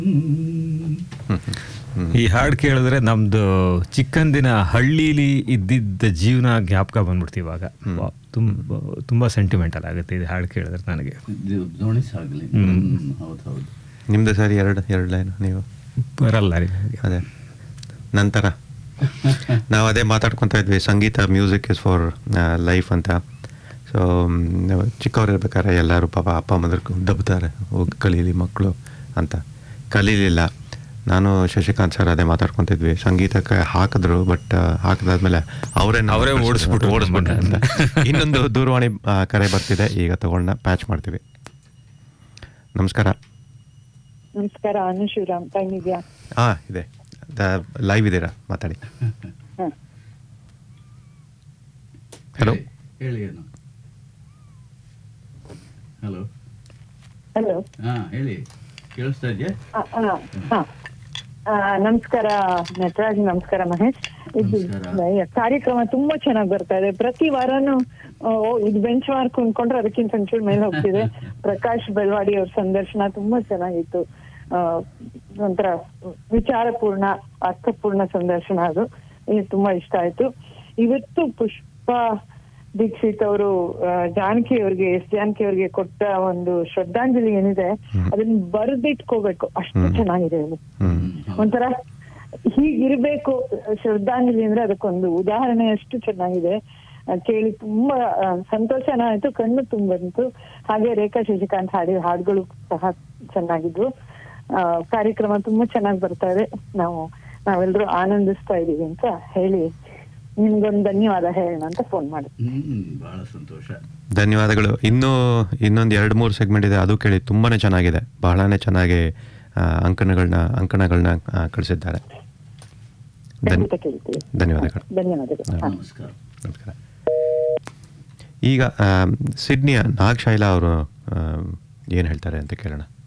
ಈ ಹಾಡು ಕೇಳಿದ್ರೆ ನಮ್ದು ಚಿಕ್ಕಂದಿನ ಹಳ್ಳೀಲಿ ಇದ್ದಿದ್ದ ಜೀವನ ಜ್ಞಾಪಕ ಬಂದ್ಬಿಡ್ತು ಇವಾಗ ವಾ- ತುಂಬ ತುಂಬ ಸೆಂಟಿಮೆಂಟಲ್ ಆಗುತ್ತೆ ಇದು ಹಾಡು ಕೇಳಿದ್ರೆ ನನಗೆ ಇದು ದೋಣಿ ಸಾಗಲಿ ಹೌದು ಹೌದು ನಿಮ್ದು ಸರಿ ಎರಡು ಎರಡು ಲೈನ್ ನೀವು ಬರಲ್ಲ ರೀ ನನಗೆ ಅದೇ ನಂತರ ನಾವು ಅದೇ ಮಾತಾಡ್ಕೊತಾ ಇದ್ವಿ ಸಂಗೀತ ಮ್ಯೂಸಿಕ್ ಇಸ್ ಫಾರ್ ಲೈಫ್ ಅಂತ ಸೊ ಚಿಕ್ಕವ್ರು ಇರ್ಬೇಕಾದ್ರೆ ಎಲ್ಲರೂ ಪಾಪ ಅಪ್ಪ ಅಮ್ಮದ್ರ ದಬ್ತಾರೆ ಹೋಗಿ ಕಲೀಲಿ ಮಕ್ಕಳು ಅಂತ ಕಲೀಲಿಲ್ಲ ನಾನು ಶಶಿಕಾಂತ್ ಸರ್ ಅದೇ ಮಾತಾಡ್ಕೊತಿದ್ವಿ ಸಂಗೀತಕ್ಕೆ ಹಾಕಿದ್ರು ಬಟ್ ಹಾಕಿದಾದ್ಮೇಲೆ ಅವರೇ ಅವ್ರೇ ಓಡಿಸ್ಬಿಟ್ರು ಓಡಿಸ್ಬಿಟ್ರೆ ಅಂತ ಇನ್ನೊಂದು ದೂರವಾಣಿ ಆ, ಕರೆ ಬರ್ತಿದೆ ಈಗ ತಗೊಂಡ ಪ್ಯಾಚ್ ಮಾಡ್ತೀವಿ ನಮಸ್ಕಾರ ನಮಸ್ಕಾರ ಅನು ಶಿವರಾಮ್ ಟೈಮ್ ಇದೆಯಾ ಹಾ ಇದೆ ಲೈವ್ ಇದ್ದೀರಾ ಮಾತಾಡಿ ಹ. ಹಲೋ ಹೇಳಿ ಏನು ಹಲೋ ಹಲೋ ಹಾ ಹೇಳಿ ಕೇಳಿಸ್ತಾ ಇದೆಯಾ ಆ, ಆ, ಹ. ಆ, ನಮಸ್ಕಾರ ನಟರಾಜ್ ನಮಸ್ಕಾರ ಮಹೇಶ್ ಇದು ನಮಸ್ಕಾರ. ಈ ಕಾರ್ಯಕ್ರಮ ತುಂಬಾ ಚೆನ್ನಾಗಿ ಬರ್ತಾ ಇದೆ ಪ್ರತಿ ವಾರನು ಓ ಇದು ಬೆಂಚ್ ಮಾರ್ಕ್ ಕುಂತ್ಕೊಂಡ್ರೆ ಅದಕ್ಕಿಂತ ಒಂಚೂರು ಮೇಲೆ ಹೋಗ್ತಿದೆ ಪ್ರಕಾಶ್ ಬೆಳವಾಡಿ ಅವ್ರ ಸಂದರ್ಶನ ತುಂಬಾ ಚೆನ್ನಾಗಿತ್ತು ಆ, ಒಂಥರ ವಿಚಾರಪೂರ್ಣ ಅರ್ಥಪೂರ್ಣ ಸಂದರ್ಶನ ಅದು ಇದು ತುಂಬಾ ಇಷ್ಟ ಆಯ್ತು ಇವತ್ತು ಪುಷ್ಪ ದೀಕ್ಷಿತ್ ಅವರು ಜಾನಕಿ ಅವ್ರಿಗೆ ಎಸ್ ಜಾನಕಿ ಅವ್ರಿಗೆ ಕೊಟ್ಟ ಒಂದು ಶ್ರದ್ಧಾಂಜಲಿ ಏನಿದೆ ಅದನ್ನ ಬರೆದಿಟ್ಕೋಬೇಕು ಅಷ್ಟು ಚೆನ್ನಾಗಿದೆ ಅದು ಹ್ಮ್ ಒಂಥರ ಹೀಗಿರ್ಬೇಕು ಶ್ರದ್ಧಾಂಜಲಿ ಅಂದ್ರೆ ಅದಕ್ಕೊಂದು ಉದಾಹರಣೆ ಅಷ್ಟು ಚೆನ್ನಾಗಿದೆ ಆ, ಕೇಳಿ ತುಂಬಾ ಆ, ಸಂತೋಷನ ಆಯ್ತು ಕಣ್ಣು ತುಂಬಂತು ಹಾಗೆ ರೇಖಾ ಶಶಿಕಾಂತ್ ಹಾಡಿದ ಹಾಡುಗಳು ಸಹ ಚೆನ್ನಾಗಿದ್ವು ಆ, ಕಾರ್ಯಕ್ರಮ ತುಂಬಾ ಚೆನ್ನಾಗಿ ಬರ್ತಾ ಇದೆ ನಾವು ನಾವೆಲ್ಲರೂ ಆನಂದಿಸ್ತಾ ಇದೀವಿ ಅಂತ ಹೇಳಿ ನಿಮ್ಗೊಂದು ಧನ್ಯವಾದ ಹೇಳೋಣ ಅಂತ ಫೋನ್ ಮಾಡಿದ್ವಿ ಹ್ಮ್ ಬಹಳ ಸಂತೋಷ ಧನ್ಯವಾದಗಳು ಇನ್ನೂ ಇನ್ನೊಂದು ಎರಡು ಮೂರು ಸೆಗ್ಮೆಂಟ್ ಇದೆ ಅದು ಕೇಳಿ ತುಂಬಾನೇ ಚೆನ್ನಾಗಿದೆ ಬಹಳನೇ ಚೆನ್ನಾಗಿ ಆ, ಅಂಕಣಗಳನ್ನ ಅಂಕಣಗಳನ್ನ ಆ, ಕಳಿಸಿದ್ದಾರೆ ಧನ್ಯ ಖಂಡಿತ ಕೇಳ್ತೀವಿ ಧನ್ಯವಾದಗಳು ಧನ್ಯವಾದಗಳು ಹಾ. ನಮಸ್ಕಾರ ನಮಸ್ಕಾರ ಈಗ ಆ, ಸಿಡ್ನಿಯ ನಾಗ್ ಶೈಲಾ ಅವರು ಏನು ಹೇಳ್ತಾರೆ ಅಂತ ಕೇಳೋಣ